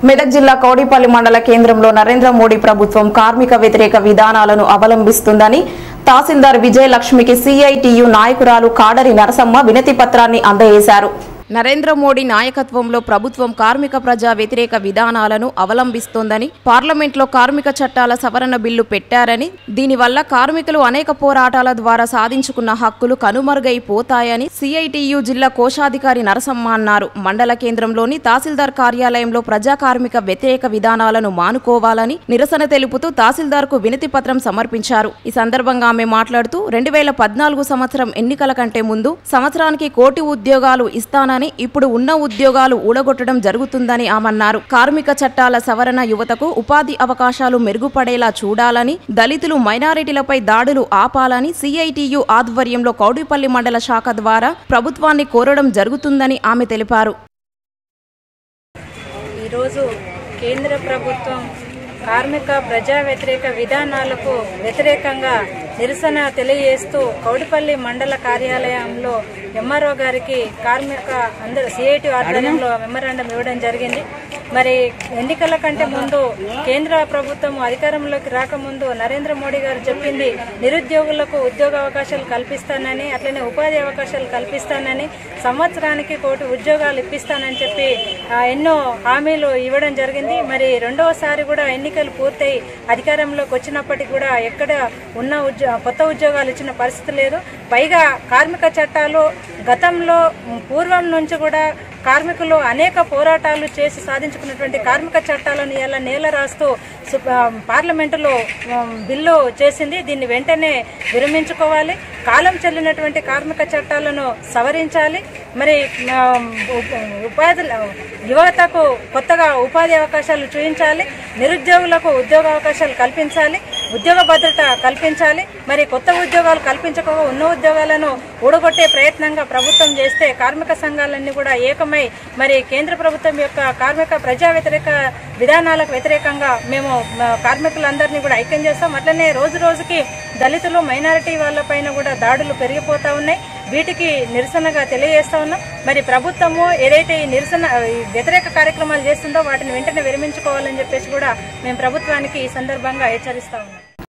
మెదక్ జిల్లా కౌడిపల్లి మండల కేంద్రంలో నరేంద్ర మోడీ ప్రభుత్వం కార్మిక వ్యతిరేక విధానాలను అవలంబిస్తుందని తహసీల్దార్ విజయలక్ష్మికి సిఐటియు నాయకురాలు కాడరి నరసమ్మ వినతి పత్రాన్ని అందజేశారు నరేంద్ర మోడీ నాయకత్వంలో ప్రభుత్వం కార్మిక ప్రజా వ్యతిరేక విధానాలను అవలంబిస్తోందని పార్లమెంట్లో కార్మిక చట్టాల సవరణ బిల్లు పెట్టారని దీనివల్ల కార్మికులు అనేక పోరాటాల ద్వారా సాధించుకున్న హక్కులు కనుమరుగైపోతాయని సిఐటియు జిల్లా కోశాధికారి నరసమ్మ అన్నారు మండల కేంద్రంలోని తహసీల్దార్ కార్యాలయంలో ప్రజా కార్మిక వ్యతిరేక విధానాలను మానుకోవాలని నిరసన తెలుపుతూ తహసీల్దార్కు వినతి పత్రం సమర్పించారు ఈ సందర్భంగా ఆమె మాట్లాడుతూ రెండు వేల పద్నాలుగు సంవత్సరం ఎన్నికల కంటే ముందు సంవత్సరానికి కోటి ఉద్యోగాలు ఇస్తానని ఇప్పుడు ఉన్న ఉద్యోగాలు ఊడగొట్టడం జరుగుతుందని ఆమన్నారు కార్మిక చట్టాల సవరణ యువతకు ఉపాధి అవకాశాలు మెరుగుపడేలా చూడాలని దళితులు మైనారిటీలపై దాడులు ఆపాలని సిఐటియు ఆధ్వర్యంలో కౌడిపల్లి మండల శాఖ ద్వారా ప్రభుత్వాన్ని కోరడం జరుగుతుందని ఆమె తెలిపారు ఈరోజు కేంద్ర ప్రభుత్వం కార్మిక ప్రజా వ్యతిరేక విధానాలకు వ్యతిరేకంగా నిరసన తెలియజేస్తూ కౌడిపల్లి మండల కార్యాలయంలో ఎంఆర్ఓ గారికి కార్మిక అందరు సిఐటి ఆధ్వర్యంలో మెమరాండం ఇవ్వడం జరిగింది మరి ఎన్నికల కంటే ముందు కేంద్ర ప్రభుత్వం అధికారంలోకి రాకముందు నరేంద్ర మోడీ గారు చెప్పింది నిరుద్యోగులకు ఉద్యోగ అవకాశాలు కల్పిస్తానని అట్లనే ఉపాధి అవకాశాలు కల్పిస్తానని సంవత్సరానికి కోటి ఉద్యోగాలు ఇప్పిస్తానని చెప్పి ఆ, ఎన్నో హామీలు ఇవ్వడం జరిగింది మరి రెండవసారి కూడా ఎన్నికలు పూర్తయి అధికారంలోకి వచ్చినప్పటికీ కూడా ఎక్కడ ఉన్న ఉద్యో కొత్త ఉద్యోగాలు ఇచ్చిన పరిస్థితి లేదు పైగా కార్మిక చట్టాలు గతంలో పూర్వం నుంచి కూడా కార్మికులు అనేక పోరాటాలు చేసి సాధించుకున్నటువంటి కార్మిక చట్టాలను ఇలా నేల రాస్తూ సు- ఆ, పార్లమెంటులో ఆ, బిల్లు చేసింది దీన్ని వెంటనే విరమించుకోవాలి కాలం చెల్లినటువంటి కార్మిక చట్టాలను సవరించాలి మరి ఆ, ఉ- ఉపాధి యువతకు కొత్తగా ఉపాధి అవకాశాలు చూపించాలి నిరుద్యోగులకు ఉద్యోగ అవకాశాలు కల్పించాలి ఉద్యోగ భద్రత కల్పించాలి మరి కొత్త ఉద్యోగాలు కల్పించకుండా ఉన్న ఉద్యోగాలను ఊడగొట్టే ప్రయత్నంగా ప్రభుత్వం చేస్తే కార్మిక సంఘాలన్నీ కూడా ఏకమై మరి కేంద్ర ప్రభుత్వం యొక్క కార్మిక ప్రజా వ్యతిరేక విధానాలకు వ్యతిరేకంగా మేము మ, కార్మికులందరినీ కూడా ఐక్యం చేస్తాం అట్లనే రోజు రోజుకి దళితులు మైనారిటీ వాళ్ళపైన కూడా దాడులు పెరిగిపోతా ఉన్నాయి వీటికి నిరసనగా తెలియజేస్తా ఉన్నాం మరి ప్రభుత్వము ఏదైతే ఈ నిరసన ఈ వ్యతిరేక కార్యక్రమాలు చేస్తుందో వాటిని వెంటనే విరమించుకోవాలని చెప్పేసి కూడా మేము ప్రభుత్వానికి ఈ సందర్భంగా హెచ్చరిస్తా ఉన్నాం